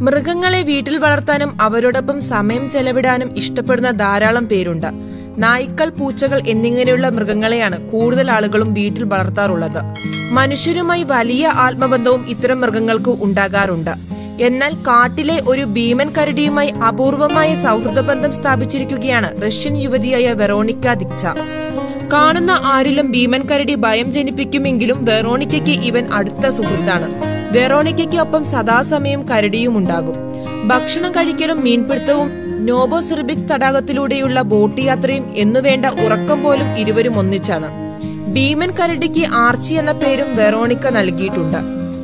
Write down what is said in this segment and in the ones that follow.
മൃഗങ്ങളെ വീട്ടിൽ വളർത്താനും അവരോടൊപ്പം സമയം ചെലവിടാനും ഇഷ്ടപ്പെടുന്ന ധാരാളം പേരുണ്ട് നായ്ക്കൾ പൂച്ചകൾ എന്നിങ്ങനെയുള്ള മൃഗങ്ങളെയാണ് കൂടുതൽ ആളുകളും വീട്ടിൽ വളർത്താറുള്ളത് മനുഷ്യരുമായി വലിയ ആത്മബന്ധവും ഇത്തരം മൃഗങ്ങൾക്ക് ഉണ്ടാകാറുണ്ട് എന്നാൽ കാട്ടിലെ ഒരു ഭീമൻ കരടിയുമായി അപൂർവമായ സൗഹൃദ ബന്ധം സ്ഥാപിച്ചിരിക്കുകയാണ് റഷ്യൻ യുവതിയായ വെറോണിക്ക ദിക്ച കാണുന്ന ആരിലും ഭീമൻ കരടി ഭയം ജനിപ്പിക്കുമെങ്കിലും വെറോണിക്കയ്ക്ക് ഇവൻ അടുത്ത സുഹൃത്താണ് വെറോണിക്കയ്ക്ക് ഒപ്പം സദാസമയം കരടിയും ഉണ്ടാകും ഭക്ഷണം കഴിക്കലും മീൻപിടുത്തവും നോബോസിർബിക്സ് തടാകത്തിലൂടെയുള്ള ബോട്ട് യാത്രയും എന്നുവേണ്ട ഉറക്കം പോലും ഇരുവരും ഒന്നിച്ചാണ് ഭീമൻ കരടിക്ക് ആർച്ചി എന്ന പേരും വെറോണിക്ക നൽകിയിട്ടുണ്ട്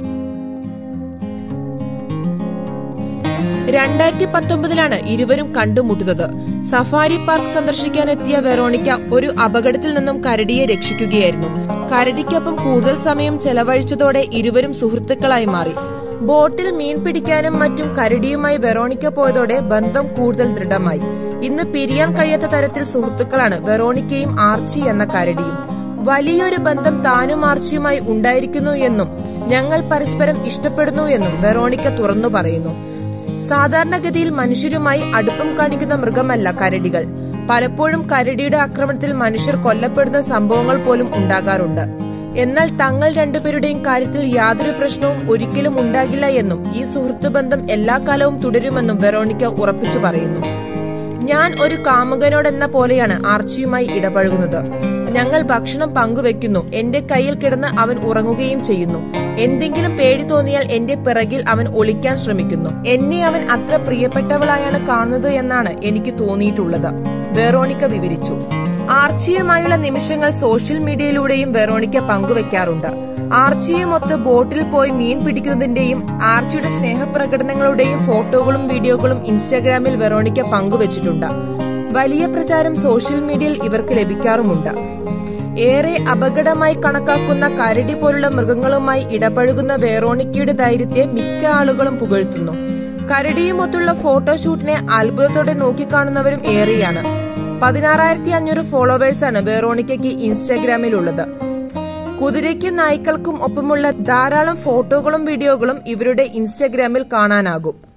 രണ്ടായിരത്തി പത്തൊമ്പതിലാണ് ഇരുവരും കണ്ടുമുട്ടുന്നത് സഫാരി പാർക്ക് സന്ദർശിക്കാനെത്തിയ വെറോണിക്ക ഒരു അപകടത്തിൽ നിന്നും കരടിയെ രക്ഷിക്കുകയായിരുന്നു കരടിക്കൊപ്പം കൂടുതൽ സമയം ചെലവഴിച്ചതോടെ ഇരുവരും സുഹൃത്തുക്കളായി മാറി ബോട്ടിൽ മീൻ പിടിക്കാനും മറ്റും കരടിയുമായി വെറോണിക്ക പോയതോടെ ബന്ധം കൂടുതൽ ദൃഢമായി ഇന്ന് പിരിയാൻ കഴിയാത്ത തരത്തിൽ സുഹൃത്തുക്കളാണ് വെറോണിക്കയും ആർച്ചി എന്ന കരടിയും വലിയൊരു ബന്ധം താനും ആർച്ചിയുമായി ഉണ്ടായിരിക്കുന്നു എന്നും ഞങ്ങൾ പരസ്പരം ഇഷ്ടപ്പെടുന്നു എന്നും വെറോണിക്ക തുറന്നു പറയുന്നു സാധാരണഗതിയിൽ മനുഷ്യരുമായി അടുപ്പം കാണിക്കുന്ന മൃഗമല്ല കരടികൾ പലപ്പോഴും കരടിയുടെ ആക്രമണത്തിൽ മനുഷ്യർ കൊല്ലപ്പെടുന്ന സംഭവങ്ങൾ പോലും ഉണ്ടാകാറുണ്ട് എന്നാൽ തങ്ങൾ രണ്ടുപേരുടെയും കാര്യത്തിൽ യാതൊരു പ്രശ്നവും ഒരിക്കലും ഉണ്ടാകില്ല എന്നും ഈ സുഹൃത്ത് ബന്ധം എല്ലാ കാലവും തുടരുമെന്നും വെറോണിക്ക ഉറപ്പിച്ചു പറയുന്നു ഞാൻ ഒരു കാമുകനോടെന്ന പോലെയാണ് ആർച്ചിയുമായി ഇടപഴകുന്നത് ഞങ്ങൾ ഭക്ഷണം പങ്കുവെക്കുന്നു എന്റെ കയ്യിൽ കിടന്ന് അവൻ ഉറങ്ങുകയും ചെയ്യുന്നു എന്തെങ്കിലും പേടി തോന്നിയാൽ എന്റെ പിറകിൽ അവൻ ഒളിക്കാൻ ശ്രമിക്കുന്നു എന്നെ അവൻ അത്ര പ്രിയപ്പെട്ടവളായാണ് കാണുന്നത് എന്നാണ് എനിക്ക് തോന്നിയിട്ടുള്ളത് വെറോണിക്ക വിവരിച്ചു ആർച്ചിയുമായുള്ള നിമിഷങ്ങൾ സോഷ്യൽ മീഡിയയിലൂടെയും വെറോണിക്ക പങ്കുവെക്കാറുണ്ട് ആർച്ചിയുമൊത്ത് ബോട്ടിൽ പോയി മീൻ പിടിക്കുന്നതിന്റെയും ആർച്ചിയുടെ സ്നേഹപ്രകടനങ്ങളുടെയും ഫോട്ടോകളും വീഡിയോകളും ഇൻസ്റ്റാഗ്രാമിൽ വെറോണിക്ക പങ്കുവച്ചിട്ടുണ്ട് വലിയ പ്രചാരം സോഷ്യൽ മീഡിയയിൽ ഇവർക്ക് ലഭിക്കാറുമുണ്ട് ഏറെ അപകടമായി കണക്കാക്കുന്ന കരടി പോലുള്ള മൃഗങ്ങളുമായി ഇടപഴകുന്ന വേറോണിക്കയുടെ ധൈര്യത്തെ മിക്ക ആളുകളും പുകഴ്ത്തുന്നു കരടിയുമൊത്തുള്ള ഫോട്ടോഷൂട്ടിനെ അത്ഭുതത്തോടെ നോക്കിക്കാണുന്നവരും ഏറെയാണ് പതിനാറായിരത്തി അഞ്ഞൂറ് ഫോളോവേഴ്സാണ് വേറോണിക്കയ്ക്ക് ഇൻസ്റ്റാഗ്രാമിലുള്ളത് കുതിരയ്ക്കും നായ്ക്കൾക്കും ഒപ്പമുള്ള ധാരാളം ഫോട്ടോകളും വീഡിയോകളും ഇവരുടെ ഇൻസ്റ്റാഗ്രാമിൽ കാണാനാകും